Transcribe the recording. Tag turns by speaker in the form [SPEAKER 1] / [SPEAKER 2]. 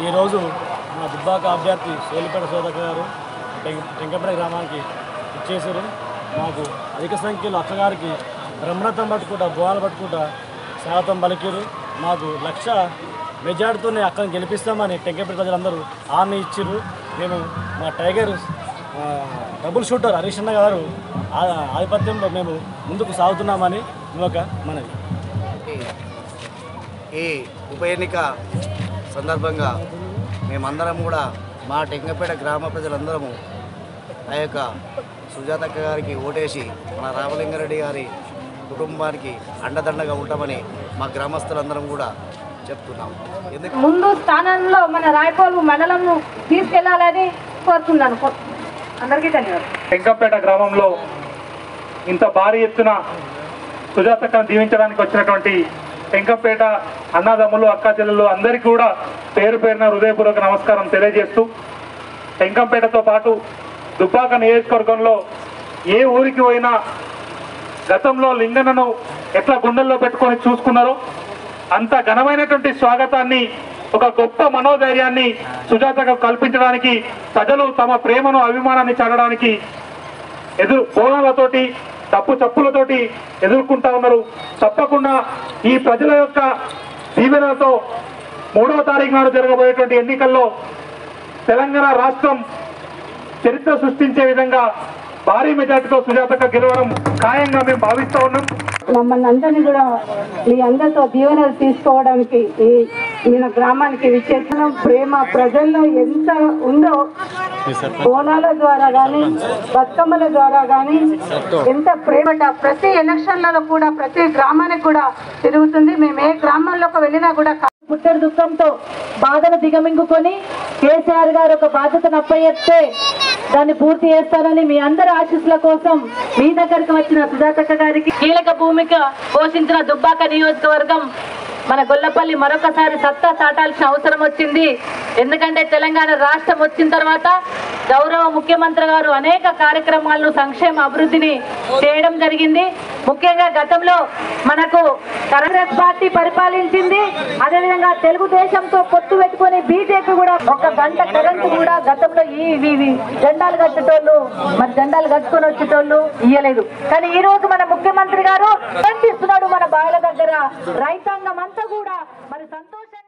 [SPEAKER 1] ఈరోజు మా దుబ్బాక అభ్యర్థి సోలిపేట సోదక గారు టెం- టెంకపేట గ్రామానికి ఇచ్చేసారు మాకు అధిక సంఖ్యలో అక్కగారికి బ్రహ్మరథం పట్టుకుంటా బోనాలు పట్టుకుంటా స్వాగతం పలికిరు మాకు లక్ష మెజార్టీతోనే అక్కడిని గెలిపిస్తామని టెంకపేట ప్రజలందరూ హామీ ఇచ్చిర్రు మేము మా టైగర్ ఆ, డబుల్ షూటర్ హరీష్ అన్న గారు ఆ- ఆధిపత్యంలో మేము ముందుకు సాగుతున్నామని మేము ఒక మనవి
[SPEAKER 2] ఈ ఉప ఎన్నిక సందర్భంగా మేమందరం కూడా మా టెంగపేట గ్రామ ప్రజలందరము ఆ యొక్క సుజాతక్క గారికి ఓటేసి మన రామలింగారెడ్డి గారి కుటుంబానికి అండదండగా ఉంటామని మా గ్రామస్తులందరం కూడా చెప్తున్నాం ఎందుకు
[SPEAKER 3] ముందు స్థానంలో మన రాయపోలు మండలంను తీసుకెళ్లాలని కోరుతున్నాను కో- అందరికీ ధన్యవాదాలు
[SPEAKER 4] వెంకంపేట గ్రామంలో ఇంత భారీ ఎత్తున సుజాతక్కను దీవించడానికి వచ్చినటువంటి వెంకంపేట అన్నదమ్ములు అక్క చెల్లెలు అందరికీ కూడా పేరు పేరున హృదయపూర్వక నమస్కారం తెలియజేస్తూ వెంకంపేటతో పాటు దుబ్బాక నియోజకవర్గంలో ఏ ఊరికి పోయినా గతంలో లింగనను ఎట్లా గుండెల్లో పెట్టుకొని చూసుకున్నారో అంత ఘనమైనటువంటి స్వాగతాన్ని ఒక గొప్ప మనోధైర్యాన్ని సుజాతకు కల్పించడానికి ప్రజలు తమ ప్రేమను అభిమానాన్ని చాటడానికి ఎదురు బోనాలతోటి తప్పు చప్పులతోటి ఎదుర్కొంటా ఉన్నారు తప్పకుండా ఈ ప్రజల యొక్క దీవెనలతో మూడవ తారీఖు నాడు జరగబోయేటువంటి ఎన్నికల్లో తెలంగాణ రాష్ట్రం చరిత్ర సృష్టించే విధంగా భారీ మెజార్టీతో సుజాతక గెలవడం ఖాయంగా మేము భావిస్తా ఉన్నాం
[SPEAKER 3] మమ్మల్ని అందరినీ కూడా మీ అందరితో దీవెనలు తీసుకోవడానికి ఈ మన గ్రామానికి విచ్చేసిన ప్రేమ ప్రజల్లో ఎంత ఉందో బోనాల ద్వారా కానీ బతుకమ్మల ద్వారా కానీ ఎంత ప్రేమ ప్రతి ఎలక్షన్లలో కూడా ప్రతి గ్రామానికి కూడా తిరుగుతుంది మేము ఏ గ్రామంలోకి వెళ్ళినా కూడా పుట్టెడు దుఃఖంతో బాధను దిగమింగుకొని కేసీఆర్ గారు ఒక బాధ్యతను అప్పచెప్తే దాన్ని పూర్తి చేస్తారని మీ అందరి ఆశీస్సుల కోసం మీ దగ్గరికి వచ్చిన సుజాతక్క గారికి కీలక భూమిక పోషించిన దుబ్బాక నియోజకవర్గం మన గొల్లపల్లి మరొకసారి సత్తా చాటాల్సిన అవసరం వచ్చింది ఎందుకంటే తెలంగాణ రాష్ట్రం వచ్చిన తర్వాత గౌరవ ముఖ్యమంత్రి గారు అనేక కార్యక్రమాలను సంక్షేమ అభివృద్ధిని చేయడం జరిగింది ముఖ్యంగా గతంలో మనకు కాంగ్రెస్ పార్టీ పరిపాలించింది అదేవిధంగా తెలుగుదేశంతో పొత్తు పెట్టుకొని బీజేపీ కూడా ఒక గంట కరెంటు కూడా గతంలో ఈ ఇవి- ఇవి జెండాలు కట్టేటోళ్ళు మరి జెండాలు కట్టుకొని వచ్చేటోళ్ళు ఇయ్యలేదు కానీ ఈ రోజు మన ముఖ్యమంత్రి గారు కరెంట్ ఇస్తున్నాడు మన బాయిల దగ్గర రైతాంగం అంతా కూడా మరి సంతోషంగా